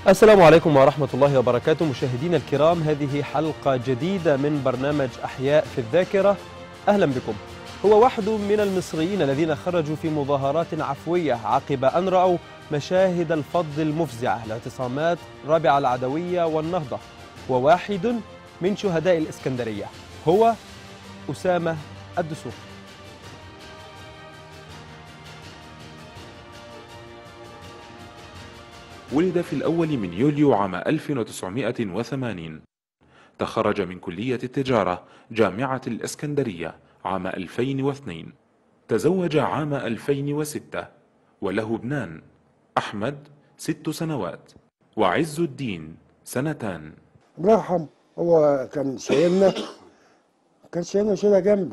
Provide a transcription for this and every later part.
السلام عليكم ورحمة الله وبركاته مشاهدينا الكرام هذه حلقة جديدة من برنامج أحياء في الذاكرة أهلا بكم هو واحد من المصريين الذين خرجوا في مظاهرات عفوية عقب أن رأوا مشاهد الفض المفزعة لاعتصامات رابعة العدوية والنهضة وواحد من شهداء الإسكندرية هو أسامة الدسوقي ولد في الأول من يوليو عام 1980 تخرج من كلية التجارة جامعة الإسكندرية عام 2002 تزوج عام 2006 وله ابنان أحمد ست سنوات وعز الدين سنتان الله يرحمه هو كان شايلنا كان شايلنا شيلة جامدة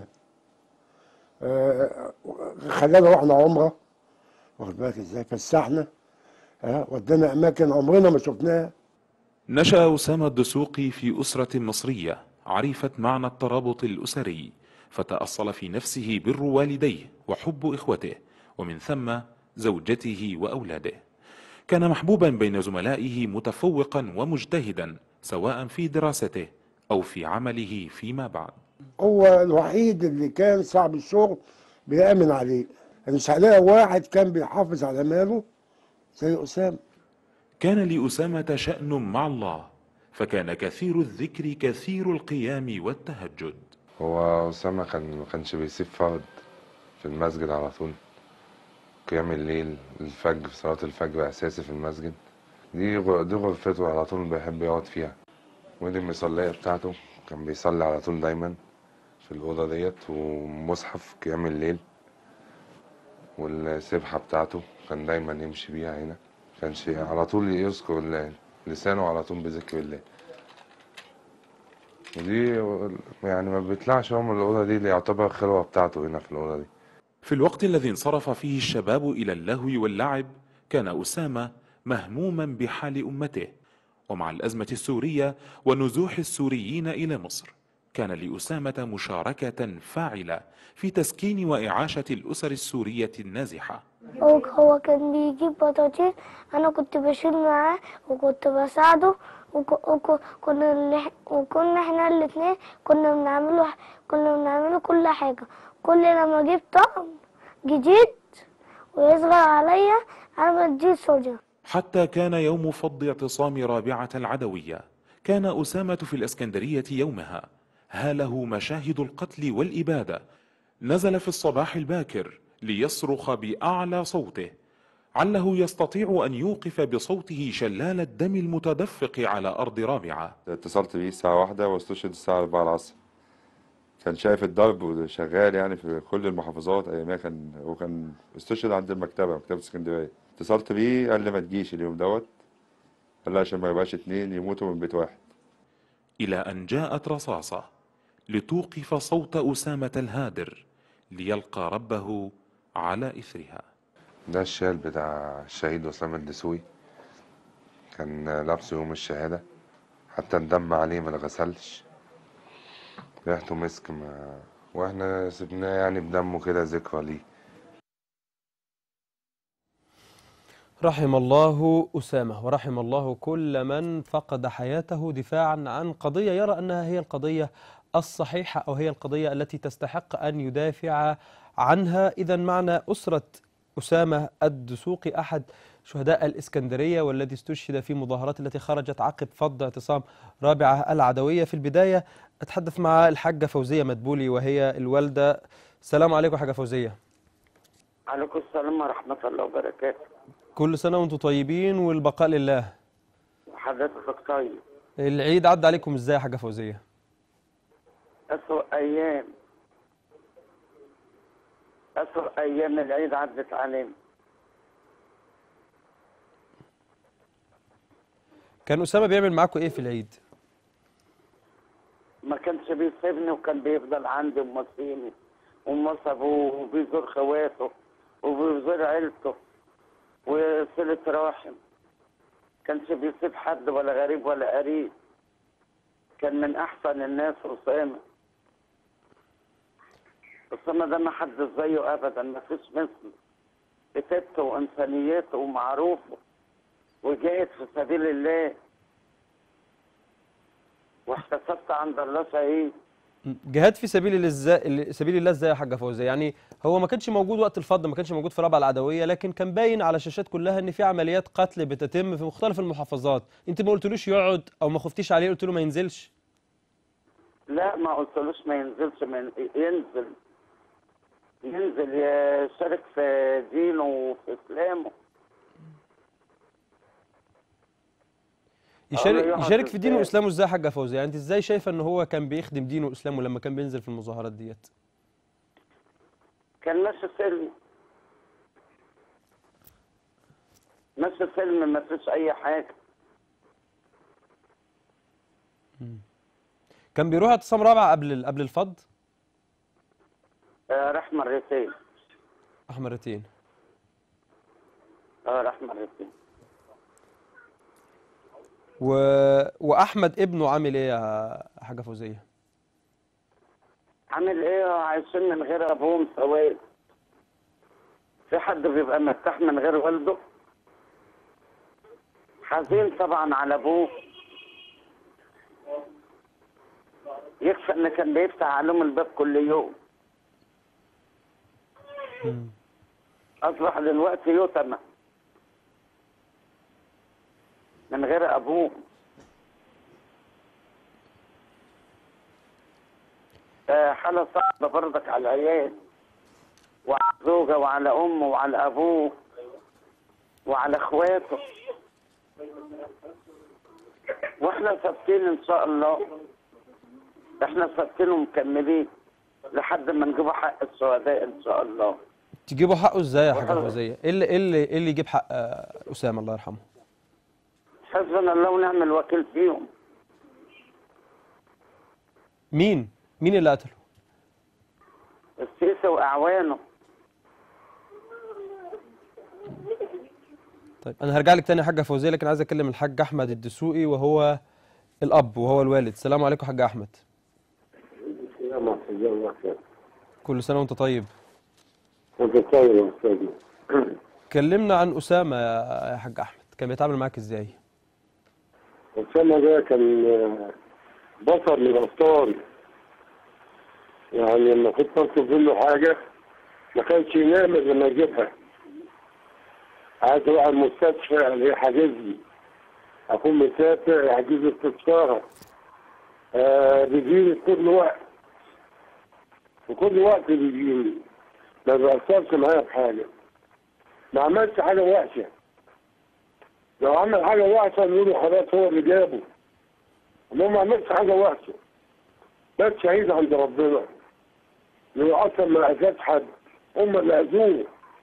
آه، خلانا رحنا عمرة واخد بالك ازاي فسحنا آه، ودانا أماكن عمرنا ما شفناها نشأ أسامة الدسوقي في أسرة مصرية عرفت معنى الترابط الأسري فتأصل في نفسه بر والديه وحب إخوته ومن ثم زوجته وأولاده كان محبوبا بين زملائه متفوقا ومجتهدا سواء في دراسته أو في عمله فيما بعد هو الوحيد اللي كان صاحب الشغل بيأمن عليه مش هلاقي واحد كان بيحافظ على ماله زي أسامة كان لأسامة شأن مع الله فكان كثير الذكر كثير القيام والتهجد هو أسامة كان ما كانش بيسيب فرد في المسجد على طول قيام الليل الفجر صلاة الفجر أساسي في المسجد دي غ- دي غرفته على طول بيحب يقعد فيها ودي المصلية بتاعته كان بيصلي على طول دايما في الأوضة ديت ومصحف قيام الليل والسبحة بتاعته كان دايما يمشي بيها هنا كانش على طول يذكر الله لسانه على طول بذكر الله ودي يعني ما بيطلعش هو من الأوضة دي اللي يعتبر الخلوة بتاعته هنا في الأوضة دي في الوقت الذي انصرف فيه الشباب إلى اللهو واللعب كان أسامة مهموما بحال أمته ومع الأزمة السورية ونزوح السوريين إلى مصر كان لأسامة مشاركة فاعلة في تسكين وإعاشة الأسر السورية النازحة هو هو كان بيجيب بطاطين انا كنت بشيل معاه وكنت بساعده وك- وك- كنا اللي- وكنا احنا الاتنين كنا بنعمله كنا بنعمله كل حاجة كل لما اجيب طقم جديد ويصغر عليا انا بديه سوريا حتى كان يوم فض اعتصام رابعة العدوية كان أسامة في الإسكندرية يومها هاله مشاهد القتل والإبادة نزل في الصباح الباكر ليصرخ بأعلى صوته عله يستطيع أن يوقف بصوته شلال الدم المتدفق على أرض رابعة اتصلت بيه الساعة واحدة واستشهد الساعة أربعة العصر كان شايف الضرب وشغال يعني في كل المحافظات أيامها كان هو كان استشهد عند المكتبة مكتبة اسكندرية اتصلت بيه قال لي ما تجيش اليوم دوت قال لي عشان ما يبقاش اتنين يموتوا من بيت واحد إلى أن جاءت رصاصة لتوقف صوت أسامة الهادر ليلقى ربه على إثرها ده الشال بتاع الشهيد أسامة الدسوقي كان لابسه يوم الشهادة حتى الدم عليه ما اتغسلش ريحته مسك ما واحنا سبناه يعني بدمه كده ذكرى ليه رحم الله أسامة ورحم الله كل من فقد حياته دفاعا عن قضية يرى أنها هي القضية الصحيحة أو هي القضية التي تستحق أن يدافع عنها إذا معنا أسرة أسامة الدسوقي أحد شهداء الإسكندرية والذي استشهد في مظاهرات التي خرجت عقب فض اعتصام رابعة العدوية في البداية أتحدث مع الحاجة فوزية مدبولي وهي الوالدة السلام عليكم حاجة فوزية عليكم السلام ورحمة الله وبركاته كل سنة وأنتم طيبين والبقاء لله وحضرتك طيب العيد عدى عليكم ازاي يا حاجه فوزيه أسوأ أيام أسوأ أيام العيد عدت علينا كان اسامه بيعمل معاكم ايه في العيد ما كانش بيسيبني وكان بيفضل عندي ومصيني ومص أبوه وبيزور خواته وبيزور عيلته وصلة رحم كانش بيسيب حد ولا غريب ولا قريب كان من أحسن الناس أسامة أسامة ده ما حد زيه أبدا ما فيش مثله بتبته وإنسانيته ومعروفه وجاهد في سبيل الله واحتسبت عند الله شهيد جهاد في سبيل الله ازاي سبيل الله ازاي يا حاجه فوزيه يعني هو ما كانش موجود وقت الفض ما كانش موجود في رابعه العدويه لكن كان باين على الشاشات كلها ان في عمليات قتل بتتم في مختلف المحافظات انت ما قلتلوش يقعد او ما خفتيش عليه قلت له ما ينزلش لا ما قلتلوش ما ينزلش ما ين- ينزل ينزل يشارك في دينه وفي اسلامه يشارك يقعد يشارك في دينه إزاي؟ واسلامه ازاي يا حاجه فوزيه يعني انت ازاي شايفه ان هو كان بيخدم دينه واسلامه لما كان بينزل في المظاهرات ديت كان ماشي سلم ماشي سلم ما فيش اي حاجه كان بيروح اعتصام رابعه قبل ال- قبل الفض آه راح مرتين راح مرتين اه راح مرتين و... واحمد ابنه عامل ايه يا حاجه فوزيه عامل ايه عايشين من غير ابوهم سواد في حد بيبقى مرتاح من غير والده حزين طبعا على ابوه يكفي ان كان بيفتح عليهم الباب كل يوم اصبح دلوقتي يتم من غير ابوه آه، حالة صعبة برضك على العيال وعلى الزوجة وعلى أمه وعلى أبوه وعلى إخواته وإحنا ثابتين إن شاء الله إحنا ثابتين ومكملين لحد ما نجيب حق الشهداء إن شاء الله تجيبوا حقه ازاي يا حاجه وحقه. فوزيه ايه اللي ايه اللي ايه اللي يجيب حق آه، اسامه الله يرحمه حسبنا الله ونعم الوكيل فيهم مين مين اللي قتله السيسي وأعوانه طيب انا هرجع لك تاني يا حاجه فوزيه لكن عايز اكلم الحاج احمد الدسوقي وهو الاب وهو الوالد السلام عليكم حاج احمد كل سنه وانت طيب انت طيب يا استاذي كلمنا عن اسامه يا يا حاج احمد كان بيتعامل معاك ازاي أسامة ده كان آه، بطل من الأبطال يعني لما كنت أطلب منه حاجة ما كانش ينام إلا لما يجيبها عايز أروح المستشفى اللي هي حاجزني أكون مسافر يحجز لي التذكرة آه بيجيلي في كل وقت في كل وقت بيجيلي ما بيأثرش معايا في حاجة ما عملش حاجة وحشة لو عمل حاجة وحشة نقولوا خلاص هو اللي جابه انه ما عملش حاجة وحشة بس شهيد عند ربنا لو اصلا ما اذاش حد هم اللي اذوه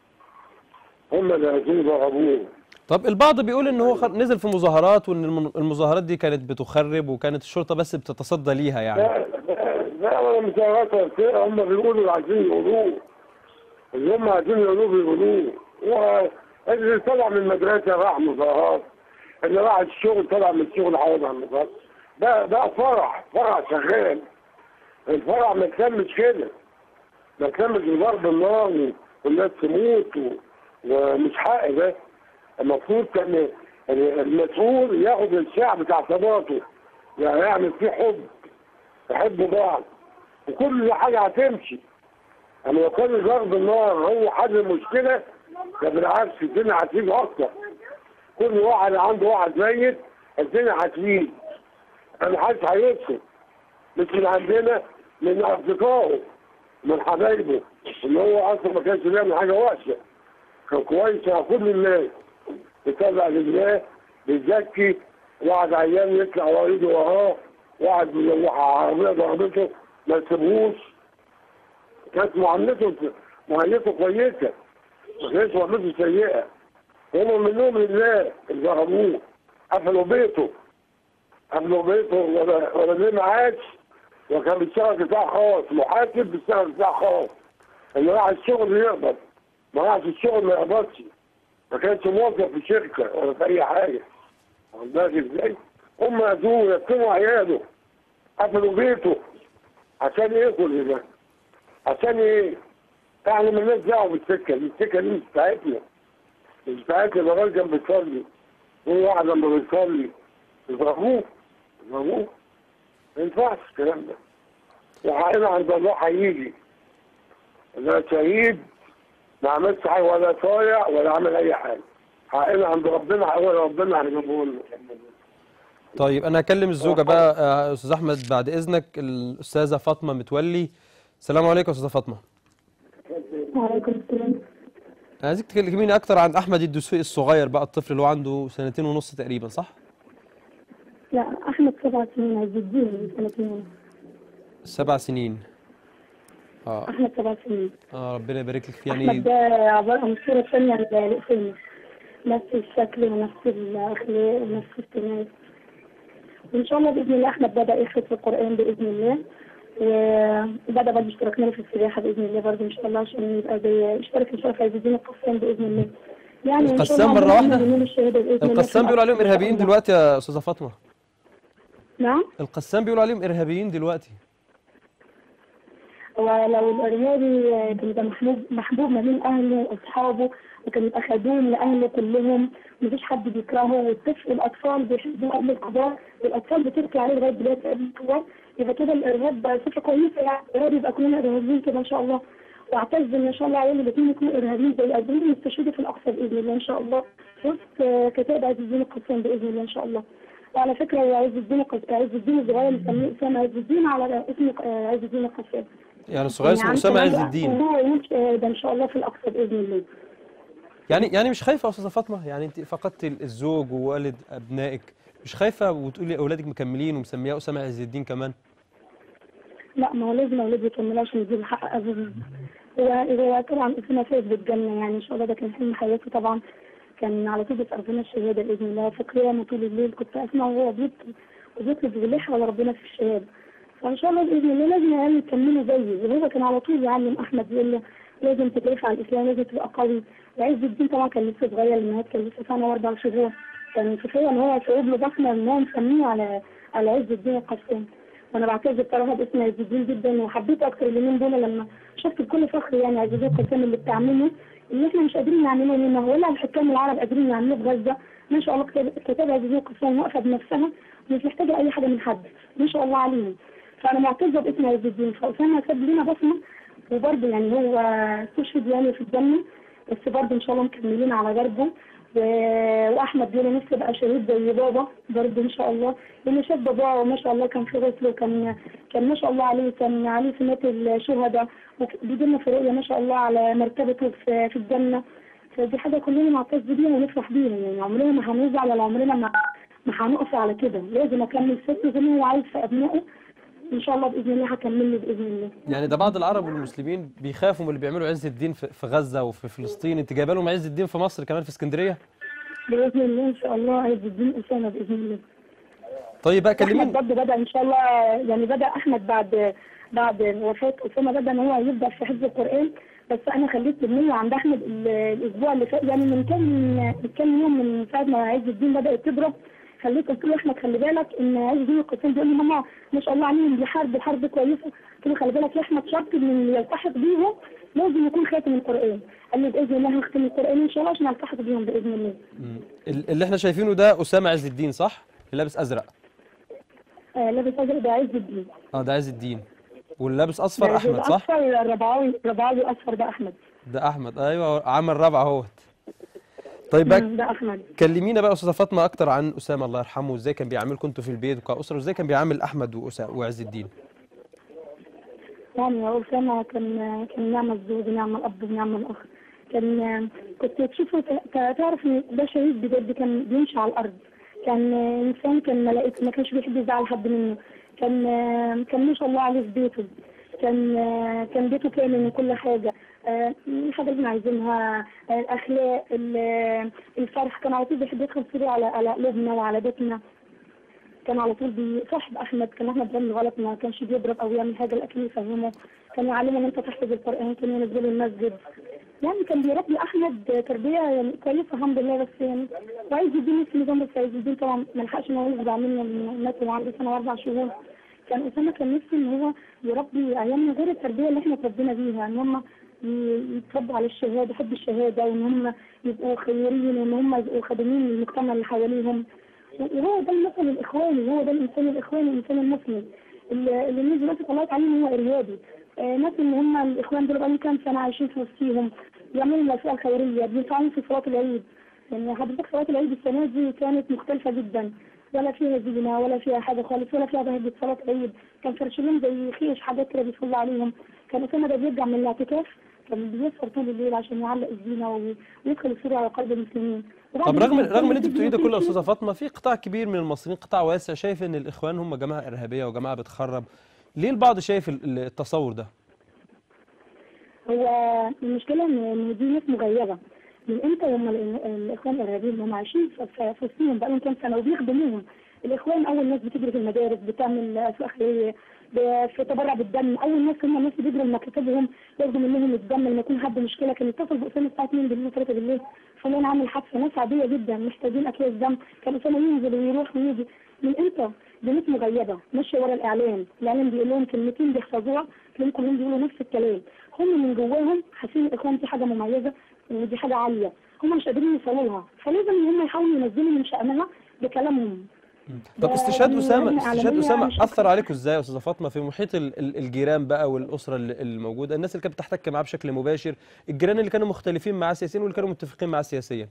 هم اللي اذوه ضربوه طب البعض بيقول ان هو خ- نزل في مظاهرات وان الم- المظاهرات دي كانت بتخرب وكانت الشرطه بس بتتصدى ليها يعني لا لا لا ولا مساواة ولا شيء هم بيقولوا اللي عايزين يقولوه اللي هم عايزين يقولوه بيقولوه هو اللي طلع من المدرسة راح مظاهرات اللي راح الشغل طلع من الشغل عاوز على المظاهرات ده ده فرح فرح شغال الفرح ما تكملش كده ما تكملش بضرب النار والناس تموت و- ومش حق ده المفروض كان المسؤول ياخد الشعب بتاع ثباته يعني يعمل فيه حب يحبوا بعض وكل حاجة هتمشي أما لو كان ضرب النار هو حل المشكلة ده بالعكس الدنيا هتزيد أكتر كل واحد عنده واحد ميت الدنيا هتزيد محدش هيسكت مش من عندنا من أصدقائه من حبايبه اللي هو أصلا ما كانش بيعمل حاجة وحشة كان كويس مع كل الناس بيطلع لله بيزكي واحد عيان يطلع وريده وراه واحد من عربية ضربته ما يسيبهوش كانت معاملته معاملته كويسة ما كانتش معاملته سيئة هم منهم لله اللي ضربوه قفلوا بيته قفلوا بيته ولا ولا ليه معاش وكان بيشتغل بتاع خاص محاسب بيشتغل بتاع خاص اللي راح الشغل يقبض ما راحش الشغل ما يقبضش ما كانش موظف في شركة ولا في أي حاجة واخد بالك ازاي؟ هم أذوه يتموا عياله قفلوا بيته عشان ياكل ده عشان ايه؟ احنا مالناش دعوه بالسكه دي، السكه دي مش بتاعتنا مش بتاعتنا ده راجل كان بيصلي هو واحد لما بيصلي يضربوه يضربوه ما ينفعش الكلام ده وحقنا عند الله هيجي ده شهيد ما عملش حاجه ولا طايع ولا عمل اي حاجه حقنا عند ربنا هو ربنا هنجيبه له طيب انا هكلم الزوجه بقى آه، استاذ احمد بعد اذنك الاستاذه فاطمه متولي السلام عليكم يا استاذه فاطمه وعليكم السلام انا عايزك تكلميني اكتر عن احمد الدسوقي الصغير بقى الطفل اللي هو عنده سنتين ونص تقريبا صح لا احمد سبع سنين عز الدين من سنتين ونص. سبع سنين اه احمد سبع سنين اه ربنا يبارك لك فيه احمد يعني ده عباره عن صوره ثانيه لأسامة نفس الشكل ونفس الاخلاق ونفس السمات وان شاء الله باذن الله احمد بدا يحفظ في القران باذن الله وبدا برضه اشتركنا له في السباحه باذن الله برضه ان شاء الله عشان يبقى زي اشترك ان شاء الله في عز الدين القسام باذن الله يعني وإن شاء القسام الله مرة عملنا واحدة؟ بنقول الشهاده باذن الله القسام في بيقولوا عليهم الأقصى إن شاء ارهابيين الله. دلوقتي يا استاذه فاطمه نعم القسام بيقولوا عليهم ارهابيين دلوقتي ولو الإرهابي كان يبقى محبوب محبوب ما بين أهله وأصحابه وكان يبقى خدوم لأهله كلهم مفيش حد بيكرهه والطفل الأطفال بيحبوه قبل الكبار والأطفال بتركي عليه لغاية دلوقتي قبل الكبار يبقى كده الإرهاب صفة كويسة يعني الإرهاب يبقى كلنا إرهابيين كده إن شاء الله وأعتز إن إن شاء الله عيالي الاثنين يكونوا إرهابيين زي قادرين يستشهدوا في الأقصى بإذن الله إن شاء الله وسط كتائب عز الدين القسام بإذن الله إن شاء الله وعلى فكرة هو عز الدين القس- عز الدين الصغير اللي سميه أسامة عز الدين على اسم آه، عز الدين القسام يعني الصغير اسمه اسامه عز الدين وهو يموت آه، ده ان شاء الله في الاقصى باذن الله يعني يعني مش خايفه يا استاذه فاطمه يعني انت فقدت الزوج ووالد ابنائك مش خايفه وتقولي اولادك مكملين ومسمياه اسامه عز الدين كمان لا ما هو لازم اولادي يكملوا عشان يجيبوا حق ابوهم هو هو طبعا اسمه فايز بالجنه يعني ان شاء الله ده كان حلم حياته طبعا كان على طول بيسأل ربنا الشهاده باذن الله في قيامه طول الليل كنت اسمع وهو بيطلب وبيطلب بيلح على ربنا في الشهاده فان شاء الله باذن الله لازم العيال يكملوا زيه وهو كان على طول يعلم احمد يقول له لازم تدافع عن الاسلام لازم تبقى قوي وعز الدين طبعا كان لسه صغير لما كان لسه سنه واربع شهور كان كفايه ان هو صعود له بصمه ان هو مسميه على على عز الدين القسام وانا بعتز بصراحه باسم عز الدين جدا وحبيته اكتر اليومين دول لما شفت بكل فخر يعني عز الدين القسام اللي بتعمله اللي احنا مش قادرين نعمله هنا ولا الحكام العرب قادرين يعملوه في غزه ما شاء الله كتاب كتاب عز الدين القسام واقفه بنفسها ومش محتاجه اي حاجه من حد ما شاء الله عليهم فانا معتزه باسم عز الدين فاسامه ساب لنا بصمه وبرضه يعني هو استشهد يعني في الجنه بس برضه ان شاء الله مكملين على دربه و- واحمد بيقول نفسي ابقى شهيد زي بابا برضه ان شاء الله لان شاف باباه ما شاء الله كان في غسله كان كان ما شاء الله عليه كان عليه سمات الشهداء وبيجي لنا في رؤيه ما شاء الله على مرتبته في, في الجنه فدي حاجه كلنا نعتز بيها ونفرح بيها يعني عمرنا ما هنزعل ولا عمرنا ما ما هنقف على كده لازم اكمل ست زي ما هو عايز في ابنائه ان شاء الله باذن الله هكمل له باذن الله يعني ده بعض العرب والمسلمين بيخافوا من اللي بيعملوا عز الدين في في غزه وفي فلسطين انت جايبه لهم عز الدين في مصر كمان في اسكندريه باذن الله ان شاء الله عز الدين اسامه باذن الله طيب بقى احمد كلميني برضه بدا ان شاء الله يعني بدا احمد بعد بعد وفاه اسامه بدا ان هو يبدا في حفظ القران بس انا خليت النية عند احمد ال- الاسبوع اللي فات يعني من كام من كام يوم من ساعه ما عز الدين بدات تضرب خليت قلت له احمد خلي بالك ان عز الدين القسام بيقول لي ماما ما شاء الله عليهم بيحاربوا حرب كويسه قلت له خلي بالك يا احمد شرط ان اللي يلتحق بيهم لازم يكون خاتم القران قال لي باذن الله هختم القران ان شاء الله عشان التحق بيهم باذن الله مم. ال- اللي احنا شايفينه ده اسامه عز الدين صح اللي لابس ازرق آه لابس ازرق ده عز الدين اه ده عز الدين واللي لابس اصفر احمد صح اصفر ربعاوي ربعاوي اصفر ده احمد ده احمد ايوه عمل رابعه اهوت طيب بقى مم، ده احمد كلمينا بقى استاذه فاطمه اكتر عن اسامه الله يرحمه وازاي كان بيعاملكم انتوا في البيت وكاسره وازاي كان بيعامل احمد وأسا- وعز الدين يعني هو أسامة كان كان نعم الزوج ونعم الأب ونعم الأخ كان كنت تشوفه ت- تعرف إن ده شهيد بجد كان بيمشي على الأرض كان إنسان كان ملائكة ما كانش بيحب يزعل حد منه كان كان ما شاء الله عليه في بيته كان كان بيته كامل من كل حاجة آه، الحاجة اللي احنا عايزينها آه، الأخلاق ال- الفرح كان على طول بيحب يدخل سرور على على قلوبنا وعلى بيتنا كان على طول بيصاحب احمد كان احمد بيعمل غلط ما كانش بيضرب او يعمل حاجه الاكل يفهمه كان يعلمه ان انت تحفظ القران كان ينزله المسجد يعني كان بيربي احمد تربيه يعني كويسه الحمد لله بس يعني وعايز يديني نفس النظام بس عايز الدين طبعا ما لحقش ان هو يرجع مني من مات وهو عنده سنه واربع شهور كان اسامه كان نفسه ان هو يربي عيالنا غير التربيه اللي احنا اتربينا بيها ان هم ي- يتربوا على الشهاده حب الشهاده وان هم يبقوا خيرين وان هم يبقوا خادمين للمجتمع اللي حواليهم وهو ده المثل الاخواني هو ده الانسان الاخواني الانسان المسلم اللي اللي الناس دلوقتي طلعت عليه ان هو ارهابي آه، ناس ان هم الاخوان دول بقالهم كام سنه عايشين في وسطيهم بيعملوا الاشياء الخيريه بينفعون في صلاه العيد يعني حضرتك صلاه العيد السنه دي كانت مختلفه جدا ولا فيها زينه ولا فيها حاجه خالص ولا فيها بهجه صلاه العيد كان فرشلهم زي خيش حاجات كده بيصلوا عليهم كان اسامه ده بيرجع من الاعتكاف كان بيسهر طول الليل عشان يعلق الزينه و- ويدخل السوري على قلب المسلمين وبعد طب رغم كده رغم اللي انت كان بتقوليه ده في- كله يا استاذه فاطمه في قطاع كبير من المصريين قطاع واسع شايف ان الاخوان هم جماعه ارهابيه وجماعه بتخرب ليه البعض شايف ال- ال- التصور ده هو المشكلة إن إن دي ناس مغيبة من إمتى هم ال- الإخوان الإرهابيين هم عايشين في- في في وسطهم بقالهم كام سنة وبيخدموهم الإخوان أول ناس بتجري في المدارس بتعمل أسواق خيرية ب- في تبرع بالدم أول ناس هم الناس اللي بيجروا لمكاتبهم ياخدوا منهم الدم لما يكون حد مشكلة كان يتصل بأسامة الساعة 2 بالليل 3 بالليل فلان عامل حادثة ناس عادية جدا محتاجين أكياس دم كان أسامة ينزل ويروح ويجي من إمتى؟ دي ناس مغيبة ماشية ورا الإعلام الإعلام بيقول لهم كلمتين بيحفظوها تلاقيهم كلهم بيقولوا نفس الكلام هم من جواهم حاسين الاخوان دي حاجه مميزه ودي حاجه عاليه هم مش قادرين يوصلوا لها فلازم ان هم يحاولوا ينزلوا من شأنها بكلامهم طب ده استشهاد دي اسامه لجنة استشهاد إعلامية اسامه مش اثر أكتر. عليكم ازاي يا استاذه فاطمه في محيط ال- ال- الجيران بقى والاسره ال- الموجوده الناس اللي كانت بتحتك معاه بشكل مباشر الجيران اللي كانوا مختلفين معاه سياسيا واللي كانوا متفقين معاه سياسيا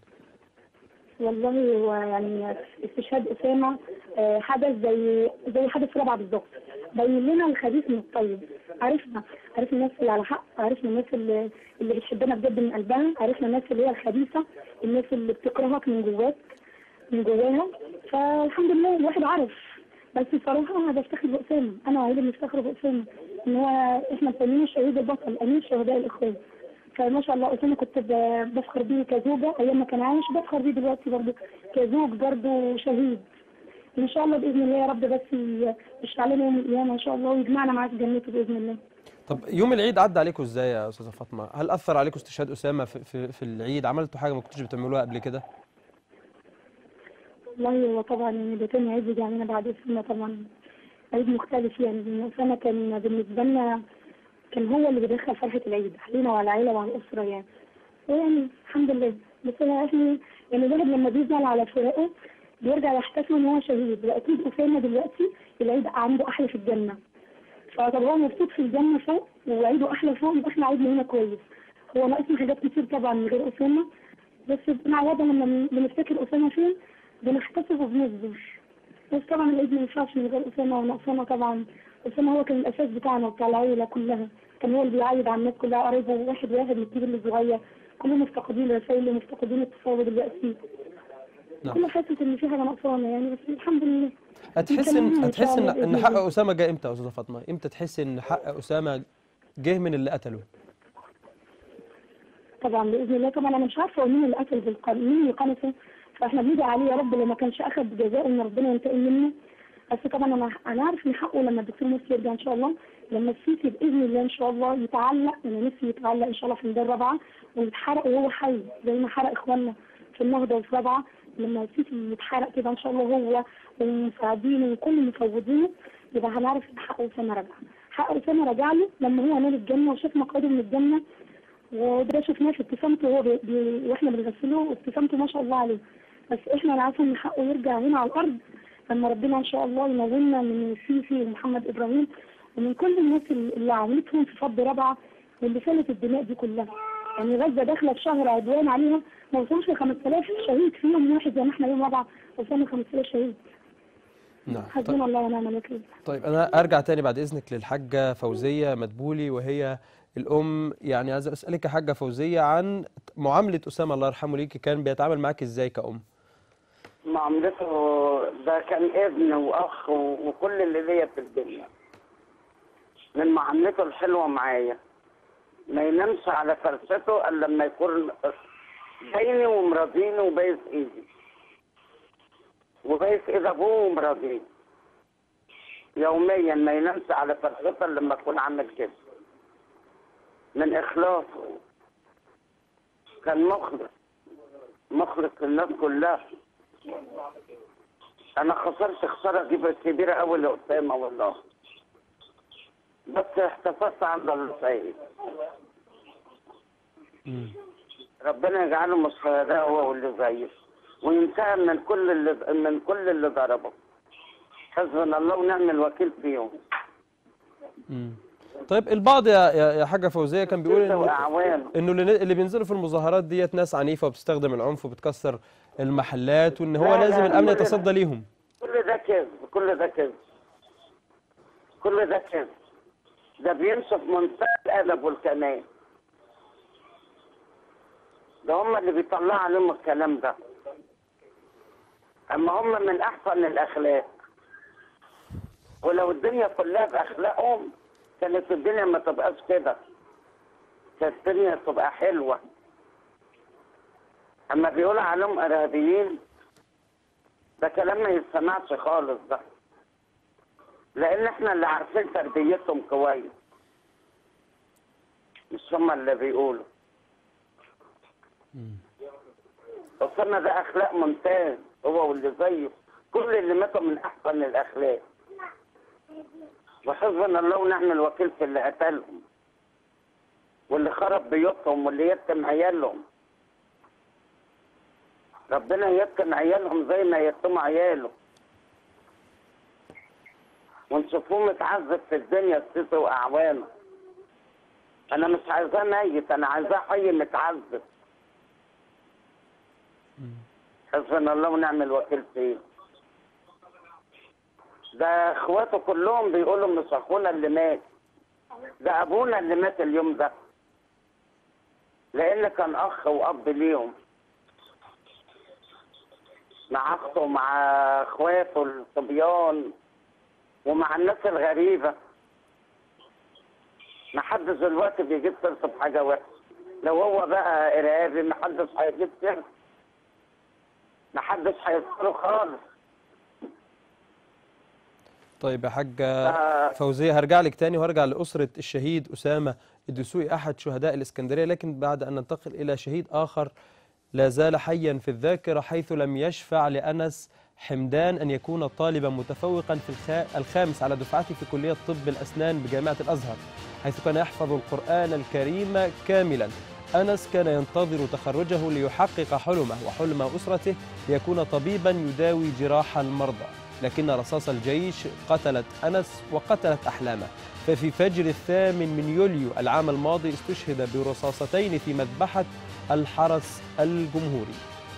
والله هو يعني استشهاد اسامه آه، حدث زي زي حدث رابعه بالظبط بين لنا الخبيث من الطيب عرفنا عرفنا الناس اللي على حق عرفنا الناس اللي اللي بتحبنا بجد من قلبها عرفنا الناس اللي هي الخبيثه الناس اللي بتكرهك من جواك من جواها فالحمد لله الواحد عرف بس بصراحه انا بفتخر باسامه انا وعيلة بنفتخر باسامه ان هو احنا مسمينه الشهيد البطل امير شهداء الاخوان فما شاء الله اسامه كنت ب- بفخر بيه كزوجه ايام ما كان عايش بفخر بيه دلوقتي برضه كزوج برضه شهيد ان شاء الله باذن الله يا رب بس ي- يشفع لنا يوم القيامه ان شاء الله ويجمعنا معاه في جنته باذن الله طب يوم العيد عدى عليكم ازاي يا استاذه فاطمه هل اثر عليكم استشهاد اسامه في, في, في العيد عملتوا حاجه ما كنتوش بتعملوها قبل كده والله هو طبعا يعني ده تاني عيد يعني بعد اسامه طبعا عيد مختلف يعني لأن اسامه كان بالنسبه لنا كان هو اللي بيدخل فرحه العيد علينا وعلى العيله وعلى الاسره يعني ويعني الحمد لله بس أنا احنا يعني الواحد لما بيزعل على فراقه بيرجع يحتفل ان هو شهيد واكيد اسامه دلوقتي العيد عنده احلى في الجنه فطب هو مبسوط في الجنه فوق وعيده احلى فوق يبقى احنا عيدنا هنا كويس هو ناقصنا حاجات كتير طبعا من غير اسامه بس بنعوضها لما بن- بنفتكر اسامه فين بنحتفظ وبنصبر بس طبعا العيد ما ينفعش من غير اسامه وناقصانا طبعا اسامه هو كان الاساس بتاعنا وبتاع العيله كلها كان هو اللي بيعيد على الناس كلها قرايبه واحد واحد من الكبير للصغير كلهم مفتقدين رسائل ومفتقدين اتصال دلوقتي نعم. كل حاسس ان في حاجه ناقصانا يعني بس الحمد لله هتحس كمان ان إن هتحس شاء ان الله ان بإذن حق الله. اسامه جه امتى يا استاذه فاطمه امتى تحس ان حق اسامه جه من اللي قتله طبعا باذن الله طبعا انا مش عارفه هو مين اللي قتل بالقن مين اللي قنصه فاحنا بندعي عليه يا رب لو ما كانش اخذ جزاءه ان ربنا ينتقم منه بس طبعا انا انا عارف ان حقه لما الدكتور مرسي يرجع ان شاء الله لما السيسي باذن الله ان شاء الله يتعلق انا نفسي يتعلق ان شاء الله في الميدان الرابعه ويتحرق وهو حي زي ما حرق اخواننا في النهضه وفي رابعه لما السيسي يتحرق كده ان شاء الله هو ومساعدينه وكل مفوضينه يبقى هنعرف ان حق اسامه رجع حق اسامه رجع له لما هو نال الجنه وشاف مقعده من الجنه وده شفناه في ابتسامته وهو بي... بي... واحنا بنغسله ابتسامته ما شاء الله عليه بس احنا انا عارفه ان حقه يرجع هنا على الارض لما ربنا ان شاء الله ينولنا من السيسي ومحمد ابراهيم ومن كل الناس اللي عملتهم في فض رابعه واللي سالت الدماء دي كلها يعني غزه داخله في شهر عدوان عليها ما وصلوش ل 5000 شهيد في يوم واحد زي ما احنا يوم رابعه وصلنا 5000 شهيد نعم طيب. حسبنا الله ونعم الوكيل طيب انا ارجع تاني بعد اذنك للحاجه فوزيه مدبولي وهي الام يعني عايز اسالك يا حاجه فوزيه عن معامله اسامه الله يرحمه ليكي كان بيتعامل معاك ازاي كأم معاملته ده كان ابن واخ و- وكل اللي ليا في الدنيا من معاملته الحلوه معايا ما ينامش على فرشته الا لما يكون بيني ومراضيني وبايس ايدي وبايس ايد ابوه ومراضيني يوميا ما ينامش على فرشته الا لما اكون عامل كده من اخلاصه كان مخلص مخلص للناس كلها انا خسرت خساره كبيره كبيره قوي لاسامه والله بس احتفظت عند الله سيد مم. ربنا يجعله من الشهداء هو واللي زيه وينتهى من كل اللي من كل اللي ضربه حسبنا الله ونعم الوكيل فيهم مم. طيب البعض يا يا يا حاجه فوزيه كان بيقول ستة انه واعوان انه اللي اللي بينزلوا في المظاهرات ديت ناس عنيفه وبتستخدم العنف وبتكسر المحلات وان هو لا، لا، لازم الامن كل ده- يتصدى ليهم كل ده كذب كل ده كذب كل ده كذب ده بينشف منتهى الادب والكمال ده هم اللي بيطلعوا عليهم الكلام ده اما هم من احسن الاخلاق ولو الدنيا كلها باخلاقهم كانت الدنيا ما تبقاش كده كانت الدنيا تبقى حلوه اما بيقولوا عليهم ارهابيين ده كلام ما يسمعش خالص ده لان احنا اللي عارفين تربيتهم كويس مش هما اللي بيقولوا بس انا ده اخلاق ممتاز هو واللي زيه كل اللي ماتوا من احسن الاخلاق وحسبنا الله ونعم الوكيل في اللي قتلهم واللي خرب بيوتهم واللي يتم عيالهم ربنا يتم عيالهم زي ما يتم عياله ونشوفوه متعذب في الدنيا الست واعوانه انا مش عايزاه ميت انا عايزاه حي متعذب حسبنا الله ونعم الوكيل فيه ده اخواته كلهم بيقولوا مش اخونا اللي مات ده ابونا اللي مات اليوم ده لان كان اخ واب ليهم مع اخته ومع اخواته الصبيان ومع الناس الغريبه ما حدش دلوقتي بيجيب سيرته بحاجه وحشه لو هو بقى ارهابي ما حدش هيجيب سيرته ما حدش هيذكره خالص طيب يا حاجه آه. فوزيه هرجع لك تاني وهرجع لاسره الشهيد اسامه الدسوقي احد شهداء الاسكندريه لكن بعد ان ننتقل الى شهيد اخر لا زال حيا في الذاكره حيث لم يشفع لانس حمدان ان يكون طالبا متفوقا في الخا- الخامس على دفعته في كليه طب الاسنان بجامعه الازهر حيث كان يحفظ القران الكريم كاملا انس كان ينتظر تخرجه ليحقق حلمه وحلم اسرته ليكون طبيبا يداوي جراح المرضى لكن رصاص الجيش قتلت انس وقتلت احلامه ففي فجر الثامن من يوليو العام الماضي استشهد برصاصتين في مذبحه الحرس الجمهوري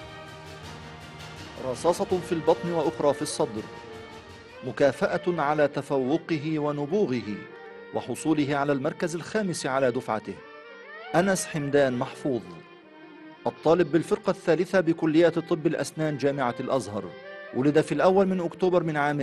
رصاصة في البطن وأخرى في الصدر مكافأة على تفوقه ونبوغه وحصوله على المركز الخامس على دفعته أنس حمدان محفوظ الطالب بالفرقة الثالثة بكلية طب الأسنان جامعة الأزهر ولد في الأول من أكتوبر من عام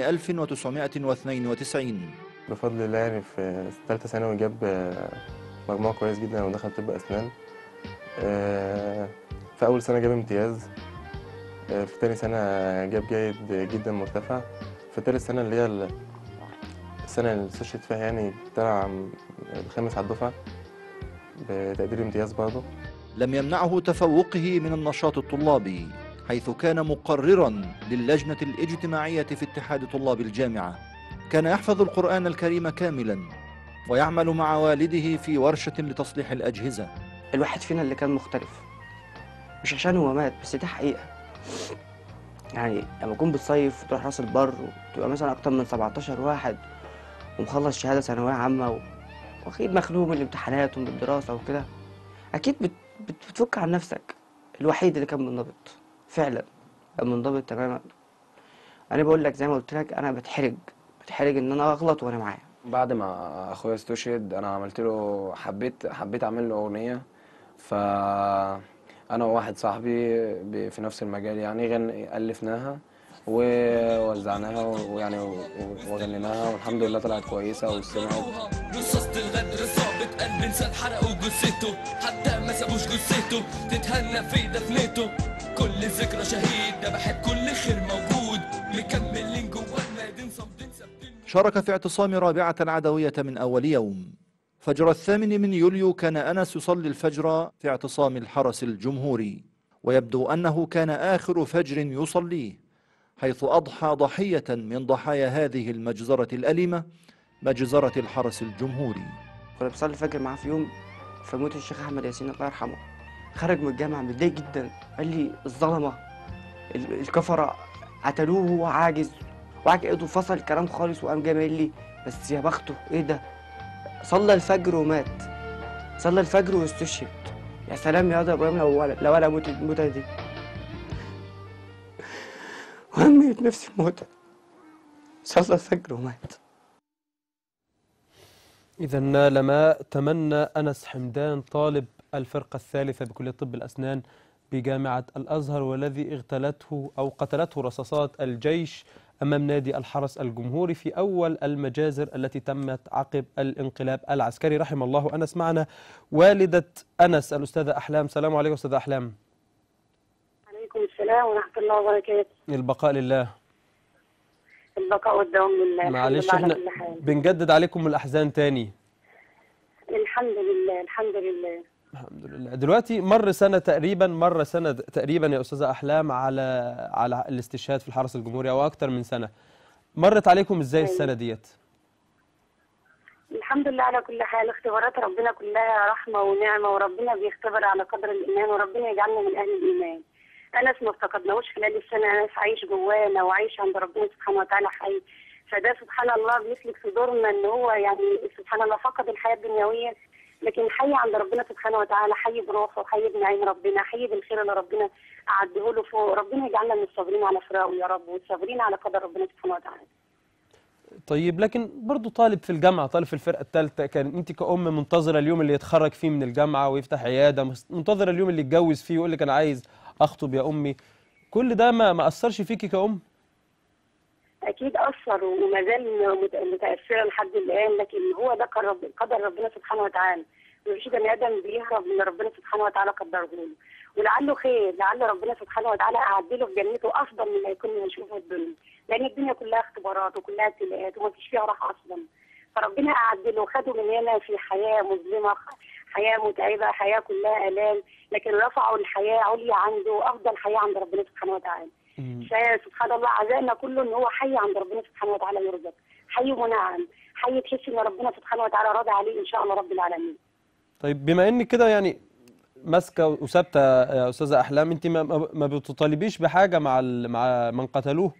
1992 بفضل الله يعني في ثالثة ثانوي جاب آه، مجموع كويس جدا ودخل طب أسنان آه، في أول سنة جاب امتياز آه، في تاني سنة جاب جيد جدا مرتفع في تالت سنة اللي هي ال- السنة اللي استشهد فيها يعني طلع الخامس على الدفعة بتقدير امتياز برضه لم يمنعه تفوقه من النشاط الطلابي حيث كان مقررا للجنة الاجتماعية في اتحاد طلاب الجامعة كان يحفظ القرآن الكريم كاملا ويعمل مع والده في ورشة لتصليح الأجهزة الواحد فينا اللي كان مختلف مش عشان هو مات بس دي حقيقة يعني لما تكون بتصيف وتروح راس البر وتبقى مثلا أكتر من 17 واحد ومخلص شهادة ثانوية عامة و- وأكيد مخنوق من الامتحانات ومن الدراسة وكده أكيد بت... بت... بتفك عن نفسك الوحيد اللي كان منضبط فعلا كان منضبط تماما أنا بقول لك زي ما قلت لك أنا بتحرج بتحرج إن أنا أغلط وأنا معاه بعد ما اخويا استشهد انا عملت له حبيت حبيت اعمل له اغنيه ف انا وواحد صاحبي ب- في نفس المجال يعني غن الفناها ووزعناها ويعني و- وغنيناها والحمد لله طلعت كويسه وسمعت رصاصة الغدر صابت قلب انسان حرقوا جثته حتى ما سابوش جثته تتهنى في دفنته كل ذكرى شهيد ذبحت كل خير موجود مكملين جوا الميادين صامدين ثابتين شارك في اعتصام رابعة العدوية من أول يوم فجر الثامن من يوليو كان أنس يصلي الفجر في اعتصام الحرس الجمهوري ويبدو أنه كان آخر فجر يصليه حيث أضحى ضحية من ضحايا هذه المجزرة الأليمة مجزرة الحرس الجمهوري كنا بنصلي الفجر معاه في يوم في موت الشيخ أحمد ياسين الله يرحمه خرج من الجامعة متضايق جدا قال لي الظلمة ال- الكفرة قتلوه وهو عاجز وعاجز ايده فصل الكلام خالص وقام جاي قايل لي بس يا بخته ايه ده صلى الفجر ومات صلى الفجر واستشهد يا سلام يا ده ابراهيم لو ولا لو انا موت الموتة دي وهميت نفسي موتة صلى الفجر ومات إذا نال ما تمنى أنس حمدان طالب الفرقة الثالثة بكلية طب الأسنان بجامعة الأزهر والذي اغتالته أو قتلته رصاصات الجيش أمام نادي الحرس الجمهوري في أول المجازر التي تمت عقب الانقلاب العسكري رحم الله أنس معنا والدة أنس الأستاذة أحلام سلام عليكم أستاذة أحلام عليكم السلام ورحمة الله وبركاته البقاء لله البقاء والدوام لله الحمد معلش لله على احنا كل حال بنجدد عليكم الأحزان تاني الحمد لله الحمد لله الحمد لله دلوقتي مر سنة تقريبا مر سنة تقريبا يا أستاذة أحلام على على الاستشهاد في الحرس الجمهوري أو أكتر من سنة مرت عليكم إزاي أيوة. السنة ديت؟ الحمد لله على كل حال اختبارات ربنا كلها رحمة ونعمة وربنا بيختبر على قدر الإيمان وربنا يجعلنا من أهل الإيمان أنس ما افتقدناهوش خلال السنة أنس عايش جوانا وعايش عند ربنا سبحانه وتعالى حي فده سبحان الله بيسلك صدورنا إن هو يعني سبحان الله فقد الحياة الدنيوية لكن حي عند ربنا سبحانه وتعالى حي بروحه حي بنعيم ربنا حي بالخير اللي ربنا أعده له فوق ربنا يجعلنا من الصابرين على فراقه يا رب والصابرين على قدر ربنا سبحانه وتعالى طيب لكن برضو طالب في الجامعة طالب في الفرقة الثالثة كان أنت كأم منتظرة اليوم اللي يتخرج فيه من الجامعة ويفتح عيادة مس- منتظرة اليوم اللي يتجوز فيه ويقول لك أنا عايز أخطب يا أمي كل ده ما ما أثرش فيكي كأم؟ اكيد اثر وما زال مت- متاثره لحد الان لكن هو ده قدر رب- قدر ربنا سبحانه وتعالى مفيش بني ادم بيهرب من اللي ربنا سبحانه وتعالى قدره له ولعله خير لعل ربنا سبحانه وتعالى اعد له في جنته افضل مما يكون هيشوفه في الدنيا لان الدنيا كلها اختبارات وكلها ابتلاءات ومفيش فيها راحه اصلا فربنا اعد له خده من هنا في حياه مظلمه حياه متعبه حياه كلها الام لكن رفعوا الحياه عليا عنده افضل حياه عند ربنا سبحانه وتعالى فسبحان الله عزائنا كله ان هو حي عند ربنا سبحانه وتعالى يرزق حي منعم حي تحس ان ربنا سبحانه وتعالى راضي عليه ان شاء الله رب العالمين طيب بما إنك كده يعني ماسكة وثابتة يا أستاذة أحلام أنت ما, ما- ما بتطالبيش بحاجة مع ال- مع من قتلوه؟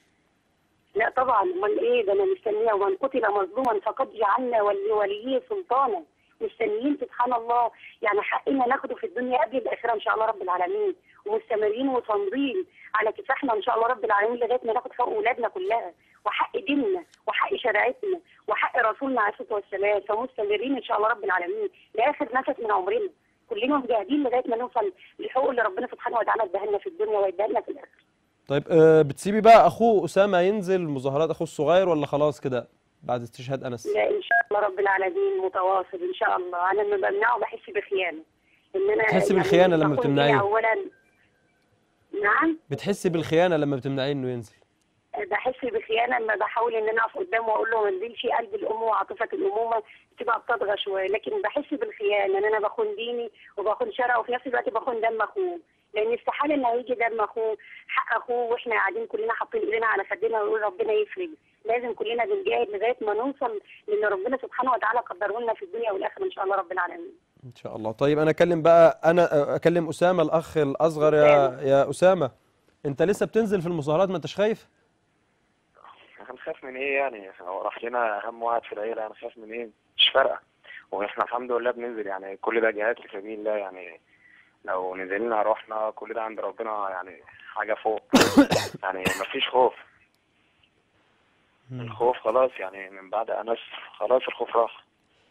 لا طبعا امال ايه ده انا مستنيه ومن قتل مظلوما فقد جعلنا ولي وليه سلطانا مستنيين سبحان الله يعني حقنا ناخده في الدنيا قبل الاخره ان شاء الله رب العالمين ومستمرين وصامدين على كفاحنا ان شاء الله رب العالمين لغايه ما ناخد حق اولادنا كلها وحق ديننا وحق شريعتنا وحق رسولنا عليه الصلاه والسلام فمستمرين ان شاء الله رب العالمين لاخر نفس من عمرنا كلنا مجاهدين لغايه ما نوصل للحقوق اللي ربنا سبحانه وتعالى اداها لنا في الدنيا واداها لنا في الاخره طيب آه، بتسيبي بقى أخوه أسامة ينزل مظاهرات أخوه الصغير ولا خلاص كده بعد استشهاد أنس؟ لا ان شاء الله رب العالمين متواصل ان شاء الله انا لما بمنعه بحس بخيانه ان انا بتحسي يعني بالخيانة لما بكون بتمنعيه؟ ليه اولا نعم بتحسي بالخيانة لما بتمنعيه إنه ينزل؟ بحس بخيانه لما بحاول ان انا اقف قدامه واقول له ما انزلش قلب الام وعاطفه الامومه تبقى بتطغى شويه لكن بحس بالخيانه ان انا بخون ديني وبخون شرعه وفي نفس الوقت بخون دم اخوه لان استحاله ان هيجي دم اخوه حق اخوه واحنا قاعدين كلنا حاطين ايدينا على خدنا ونقول ربنا يفرج لازم كلنا بنجاهد لغايه ما نوصل لان ربنا سبحانه وتعالى قدره لنا في الدنيا والاخره ان شاء الله رب العالمين إن شاء الله طيب أنا أكلم بقى أنا أكلم أسامة الأخ الأصغر يا يا أسامة أنت لسه بتنزل في المظاهرات ما أنتش خايف؟ هنخاف من ايه يعني هو راح لنا اهم واحد في العيله هنخاف من ايه مش فارقه واحنا الحمد لله بننزل يعني كل ده جهاد في سبيل الله يعني لو نزلنا رحنا كل ده عند ربنا يعني حاجه فوق يعني مفيش خوف الخوف خلاص يعني من بعد انس خلاص الخوف راح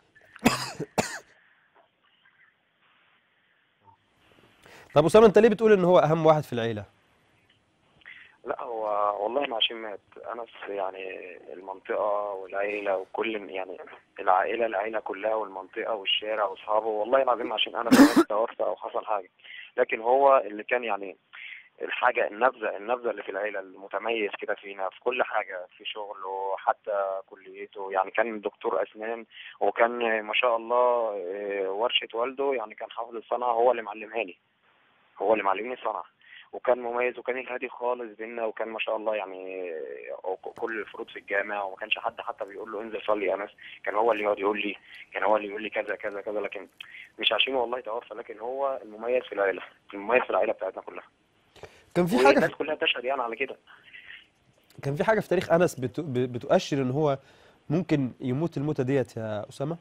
طب أسامة أنت ليه بتقول إن هو أهم واحد في العيلة؟ لا هو والله ما عشان مات انس يعني المنطقه والعيله وكل يعني العائله العيله كلها والمنطقه والشارع واصحابه والله العظيم عشان انس مات توفى او حصل حاجه لكن هو اللي كان يعني الحاجه النبذه النبذه اللي في العيله المتميز كده فينا في كل حاجه في شغله حتى كليته يعني كان دكتور اسنان وكان ما شاء الله آه، ورشه والده يعني كان حافظ الصنعه هو اللي معلمها لي هو اللي معلمني صنعه وكان مميز وكان الهادي خالص بينا وكان ما شاء الله يعني آه، كل الفروض في الجامع وما كانش حد حتى بيقول له انزل صلي يا انس كان هو اللي يقعد يقول لي كان هو اللي يقول لي كذا كذا كذا لكن مش عشان والله توفى لكن هو المميز في العيله المميز في العيله بتاعتنا كلها كان في حاجه والناس كلها تشهد يعني على كده كان في حاجه في تاريخ انس بت... ب- بتؤشر ان هو ممكن يموت الموتة ديت يا اسامه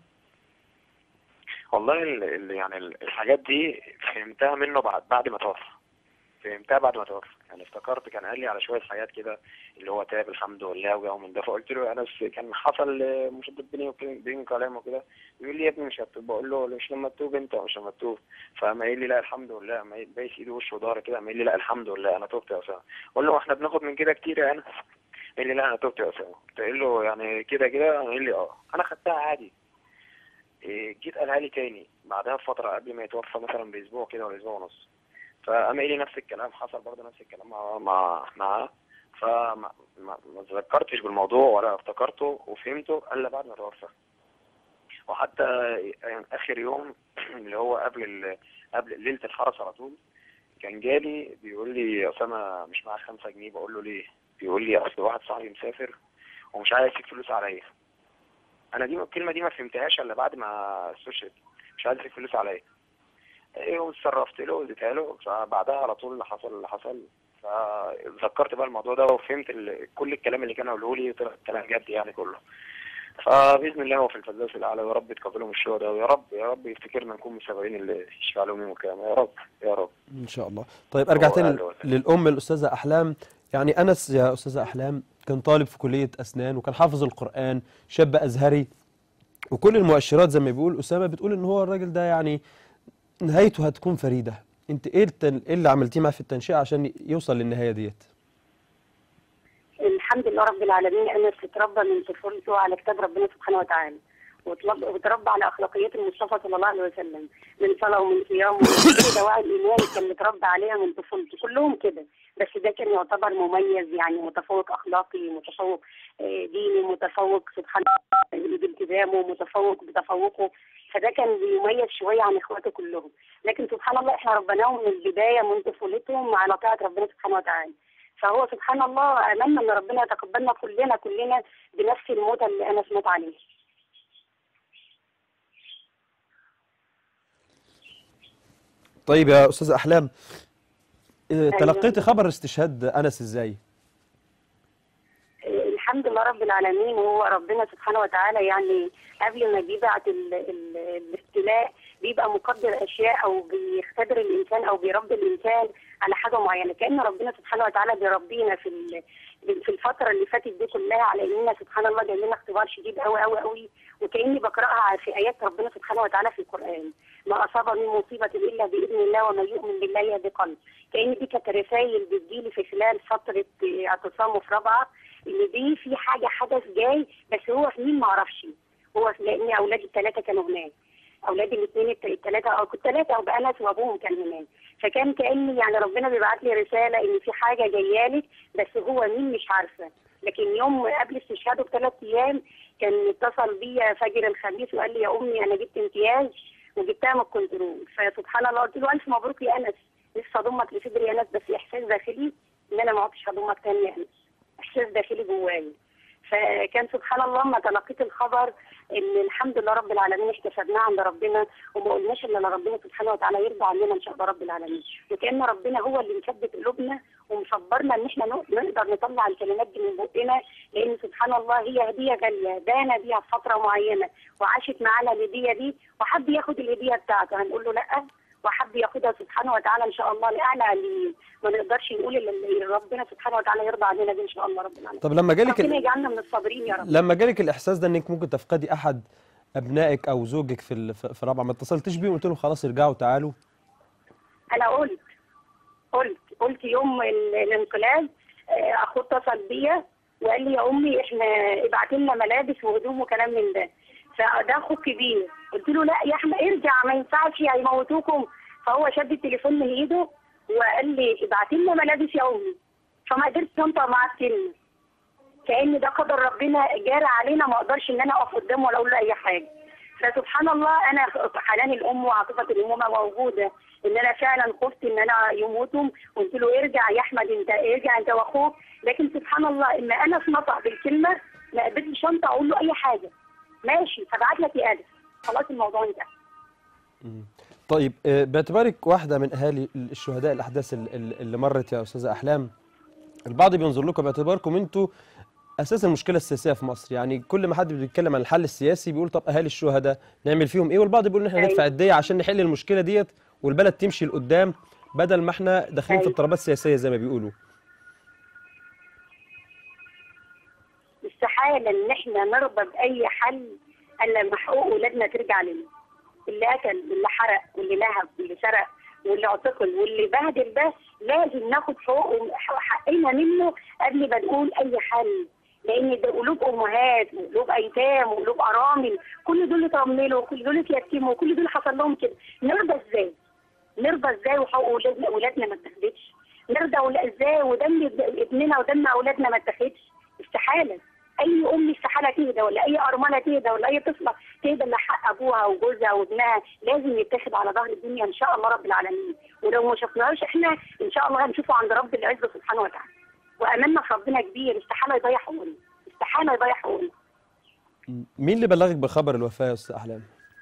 والله ال ال يعني ال- الحاجات دي فهمتها منه بعد بعد ما توفى فهمتها بعد ما توفى يعني افتكرت كان قال لي على شويه حاجات كده اللي هو تاب الحمد لله وجاء من ده فقلت له انا س- كان حصل آه، مشادة بيني وبين كلام وكده بيقول لي يا ابني مش هتوب بقول له مش لما تتوب انت مش لما تتوب فقام قايل لي لا الحمد لله قام قايل- بايس ايده وشه وضهري كده قام قايل لي لا الحمد لله انا تبت يا اسامه اقول له احنا بناخد من كده كتير يا انس قال لي لا انا تبت يا اسامه قلت له يعني كده كده قال لي اه انا خدتها عادي إيه، جيت قالها لي تاني بعدها بفترة قبل ما يتوفى مثلا بأسبوع كده ولا أسبوع ونص فقام قايل لي نفس الكلام حصل برضه نفس الكلام مع مع معاه فما ما ما تذكرتش بالموضوع ولا افتكرته وفهمته الا بعد ما توفى وحتى يعني اخر يوم اللي هو قبل ال... قبل ليله الحرس على طول كان جالي بيقول لي يا اسامه مش معاك خمسة جنيه بقول له ليه بيقول لي اصل واحد صاحبي مسافر ومش عايز يسيب فلوس عليا انا دي الكلمه دي ما فهمتهاش الا بعد ما استشهد مش عايز يسيب فلوس عليا ايه وتصرفت له واديتها له فبعدها على طول اللي حصل اللي حصل فذكرت بقى الموضوع ده وفهمت ال... كل الكلام اللي كانوا قالوه لي طلع كلام جد يعني كله فباذن الله هو في الفردوس الاعلى ويا رب يتقبلهم الشهداء ويا رب يا رب يفتكرنا نكون من السبعين اللي يشفع لهم يوم القيامه يا رب يا رب ان شاء الله طيب ارجع هو تاني قال له- للام الاستاذه احلام يعني انس يا استاذه احلام كان طالب في كليه اسنان وكان حافظ القران شاب ازهري وكل المؤشرات زي ما بيقول اسامه بتقول ان هو الراجل ده يعني نهايته هتكون فريده انت ايه التن... ايه اللي عملتيه معاه في التنشئه عشان يوصل للنهايه ديت الحمد لله رب العالمين انا اتربى من طفولته على كتاب ربنا سبحانه وتعالى واتربى واتربى على اخلاقيات المصطفى صلى الله عليه وسلم من صلاه ومن صيام ومن كل دواعي الايمان كان متربى عليها من طفولته كلهم كده بس ده كان يعتبر مميز يعني متفوق اخلاقي متفوق آه، ديني متفوق سبحان الله بالتزامه متفوق بتفوقه فده كان بيميز شويه عن اخواته كلهم لكن سبحان الله احنا ربناهم من البدايه من طفولتهم على طاعه ربنا سبحانه وتعالى فهو سبحان الله املنا ان ربنا يتقبلنا كلنا كلنا بنفس الموتة اللي انا سمعت عليه طيب يا استاذه احلام إيه، أيوة. تلقيتي خبر استشهاد انس ازاي الحمد لله رب العالمين هو ربنا سبحانه وتعالى يعني قبل ما بيبعت ال- ال- الابتلاء بيبقى مقدر اشياء او بيختبر الانسان او بيربي الانسان على حاجه معينه كان ربنا سبحانه وتعالى بيربينا في ال- في الفتره اللي فاتت دي كلها على اننا سبحان الله جاي لنا اختبار شديد قوي قوي قوي وكاني بقراها في ايات ربنا سبحانه وتعالى في القران ما اصاب من مصيبه الا باذن الله ومن يؤمن بالله يهدي قلبه كان دي كانت رسائل بتجيلي في خلال فتره اعتصامه في رابعه ان دي في حاجه حدث جاي بس هو في مين ما اعرفش هو لان اولادي الثلاثه كانوا هناك اولادي الاثنين الثلاثه او كنت ثلاثه او بقى ناس وابوهم كان هناك فكان كاني يعني ربنا بيبعت لي رساله ان في حاجه جايه لك بس هو مين مش عارفه لكن يوم قبل استشهاده بثلاث ايام كان اتصل بيا فجر الخميس وقال لي يا امي انا جبت امتياز وجبتها من الكنترول فسبحان الله قلت له الف مبروك يا انس لسه اضمك لصدري يا انس بس احساس داخلي ان انا ما عدتش هضمك تاني يا انس احساس داخلي جوايا فكان سبحان الله لما تلقيت الخبر ان الحمد لله رب العالمين احتسبناه عند ربنا وما قلناش الا إلا ربنا سبحانه وتعالى يرضى عننا ان شاء الله رب العالمين وكان ربنا هو اللي مثبت قلوبنا ومصبرنا ان احنا نق- نقدر نطلع الكلمات دي من بقنا لان سبحان الله هي هديه غاليه دانا بيها في فتره معينه وعاشت معانا الهديه دي وحب ياخد الهديه بتاعته هنقول له لا وحب ياخدها سبحانه وتعالى ان شاء الله لاعلى عليين ما نقدرش نقول الا اللي ربنا سبحانه وتعالى يرضى عننا دي ان شاء الله رب العالمين طب لما جالك ربنا ال... يجعلنا من الصابرين يا رب لما جالك الاحساس ده انك ممكن تفقدي احد ابنائك او زوجك في ال... في في رابعه ما اتصلتيش بيهم وقلت لهم خلاص ارجعوا تعالوا انا قلت قلت قلت يوم ال- الانقلاب آه، اخوه اتصل بيا وقال لي يا امي احنا ابعت لنا ملابس وهدوم وكلام من ده فده اخوك كبير قلت له لا يا احمد ارجع ما ينفعش هيموتوكم فهو شد التليفون من ايده وقال لي ابعت لنا ملابس يا امي فما قدرتش انطق معاه الكلمه كان ده قدر ربنا جاري علينا ما اقدرش ان انا اقف قدامه ولا اقول له اي حاجه فسبحان الله انا حنان الام وعاطفه الامومه موجوده ان انا فعلا خفت ان انا يموتوا قلت له ارجع يا احمد انت ارجع انت واخوك لكن سبحان الله ان انا اتنطق بالكلمه ما قبلت شنطه اقول له اي حاجه ماشي هبعت لك يا الف خلاص الموضوع انتهى طيب آه، باعتبارك واحدة من أهالي الشهداء الأحداث ال- ال- اللي مرت يا أستاذة أحلام البعض بينظر لكم باعتباركم أنتوا أساس المشكلة السياسية في مصر يعني كل ما حد بيتكلم عن الحل السياسي بيقول طب أهالي الشهداء نعمل فيهم إيه والبعض بيقول إن إحنا أيوة. ندفع الدية عشان نحل المشكلة ديت والبلد تمشي لقدام بدل ما إحنا داخلين في أيوة. اضطرابات سياسية زي ما بيقولوا استحاله ان احنا نرضى باي حل الا لما حقوق ولادنا ترجع لنا اللي قتل واللي حرق واللي لهب واللي سرق واللي اعتقل واللي بهدل ده لازم ناخد حقوق حقنا منه قبل ما نقول اي حل لان ده قلوب امهات وقلوب ايتام وقلوب ارامل كل دول اترملوا وكل دول اتيتموا وكل دول حصل لهم كده نرضى ازاي؟ نرضى ازاي وحقوق ولادنا ولادنا ما اتاخدتش؟ نرضى ولا ازاي ودم ابننا ودم اولادنا ما اتاخدش؟ استحاله اي ام استحاله تهدى ولا اي ارمله تهدى ولا اي طفله تهدى الا حق ابوها وجوزها وابنها لازم يتاخد على ظهر الدنيا ان شاء الله رب العالمين ولو ما شفناهوش احنا ان شاء الله هنشوفه عند رب العزه سبحانه وتعالى واملنا في ربنا كبير استحاله يضيع حقوقنا استحاله يضيع حقوقنا مين اللي بلغك بخبر الوفاة يا أستاذ أحلام؟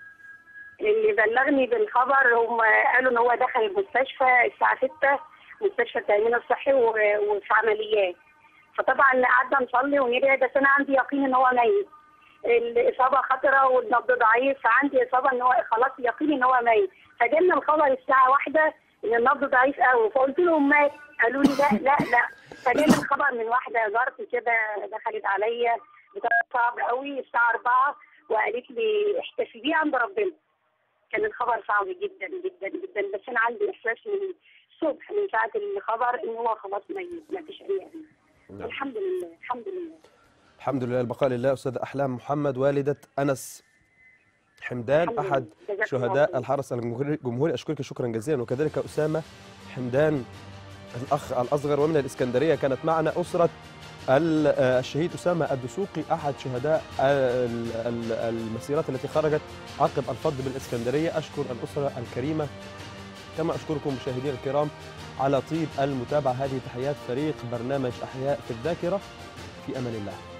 اللي بلغني بالخبر هم قالوا ان هو دخل المستشفى الساعه 6 مستشفى التامين الصحي و- وفي عمليات فطبعا قعدنا نصلي وندعي بس انا عندي يقين ان هو ميت الاصابه خطره والنبض ضعيف فعندي اصابه ان هو خلاص يقين ان هو ميت فجالنا الخبر الساعه واحدة ان النبض ضعيف قوي فقلت لهم مات قالوا لي لا لا لا فجالنا الخبر من واحده جارتي كده دخلت عليا بطريقه صعب قوي الساعه 4 وقالت لي احتسبيه عند ربنا كان الخبر صعب جدا جدا جدا بس انا عندي احساس من الصبح من ساعه الخبر ان هو خلاص ميت ما فيش اي أمل. نعم. الحمد لله الحمد لله الحمد لله البقاء لله أستاذة أحلام محمد والدة أنس حمدان الحمد لله. أحد جزاكم الله شهداء خير. الحرس الجمهوري الجمهوري أشكرك شكرا جزيلا وكذلك أسامة حمدان الأخ الأصغر ومن الإسكندرية كانت معنا أسرة ال- آه، الشهيد أسامة الدسوقي أحد شهداء ال- ال- المسيرات التي خرجت عقب الفض بالإسكندرية أشكر الأسرة الكريمة كما أشكركم مشاهدينا الكرام على طيب المتابعة هذه تحيات فريق برنامج أحياء في الذاكرة في أمان الله